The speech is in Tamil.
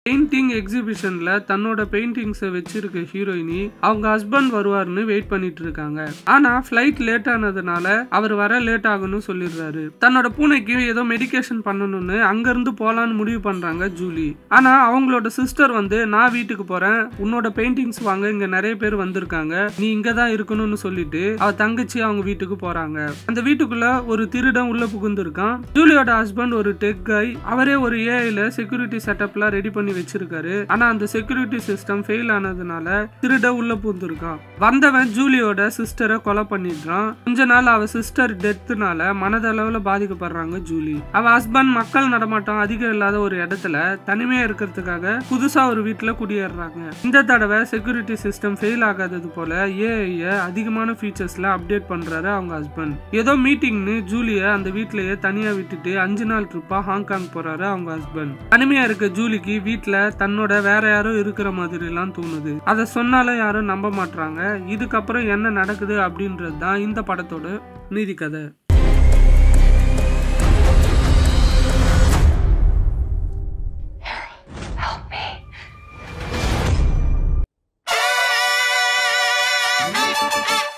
பெயிண்டிங் எக்ஸிபிஷன்ல தன்னோட பெயிண்டிங்ஸை வச்சிருக்க ஹீரோயினி அவங்க ஹஸ்பண்ட் வருவார்னு வெயிட் பண்ணிட்டு இருக்காங்க ஆனா ஃபிளைட் லேட் ஆனதுனால அவர் வர லேட் ஆகும்னு சொல்லிடுறாரு தன்னோட பூனைக்கு ஏதோ மெடிகேஷன் பண்ணணும்னு அங்க இருந்து போலான்னு முடிவு பண்றாங்க ஜூலி ஆனா அவங்களோட சிஸ்டர் வந்து நான் வீட்டுக்கு போறேன் உன்னோட பெயிண்டிங்ஸ் வாங்க இங்க நிறைய பேர் வந்திருக்காங்க நீ இங்க தான் இருக்கணும்னு சொல்லிட்டு அவ தங்கச்சி அவங்க வீட்டுக்கு போறாங்க அந்த வீட்டுக்குள்ள ஒரு திருடன் உள்ள புகுந்திருக்கான் ஜூலியோட ஹஸ்பண்ட் ஒரு டெக் காய் அவரே ஒரு ஏஐல செக்யூரிட்டி செட்டப்லாம் ரெடி பண்ணி வச்சிருக்காரு ஆனா அந்த செக்யூரிட்டி சிஸ்டம் ஃபெயில் ஆனதுனால திருட உள்ள பூந்திருக்கான் வந்தவன் ஜூலியோட சிஸ்டரை கொலை பண்ணிடுறான் கொஞ்ச நாள் அவ சிஸ்டர் டெத்துனால மனதளவுல பாதிக்கப்படுறாங்க ஜூலி அவ ஹஸ்பண்ட் மக்கள் நடமாட்டம் அதிகம் இல்லாத ஒரு இடத்துல தனிமையா இருக்கிறதுக்காக புதுசா ஒரு வீட்டுல குடியேறாங்க இந்த தடவை செக்யூரிட்டி சிஸ்டம் ஃபெயில் ஆகாதது போல ஏஐ அதிகமான ஃபீச்சர்ஸ்ல அப்டேட் பண்றாரு அவங்க ஹஸ்பண்ட் ஏதோ மீட்டிங்னு ஜூலிய அந்த வீட்லயே தனியா விட்டுட்டு அஞ்சு நாள் ட்ரிப்பா ஹாங்காங் போறாரு அவங்க ஹஸ்பண்ட் தனிமையா இருக்க ஜூலிக்கு வீட்ல தன்னோட வேற யாரோ இருக்கிற மாதிரி எல்லாம் தோணுது அதை சொன்னாலும் யாரும் நம்ப மாட்றாங்க இதுக்கப்புறம் என்ன நடக்குது அப்படின்றது தான் இந்த படத்தோட நீதி கதை Help me.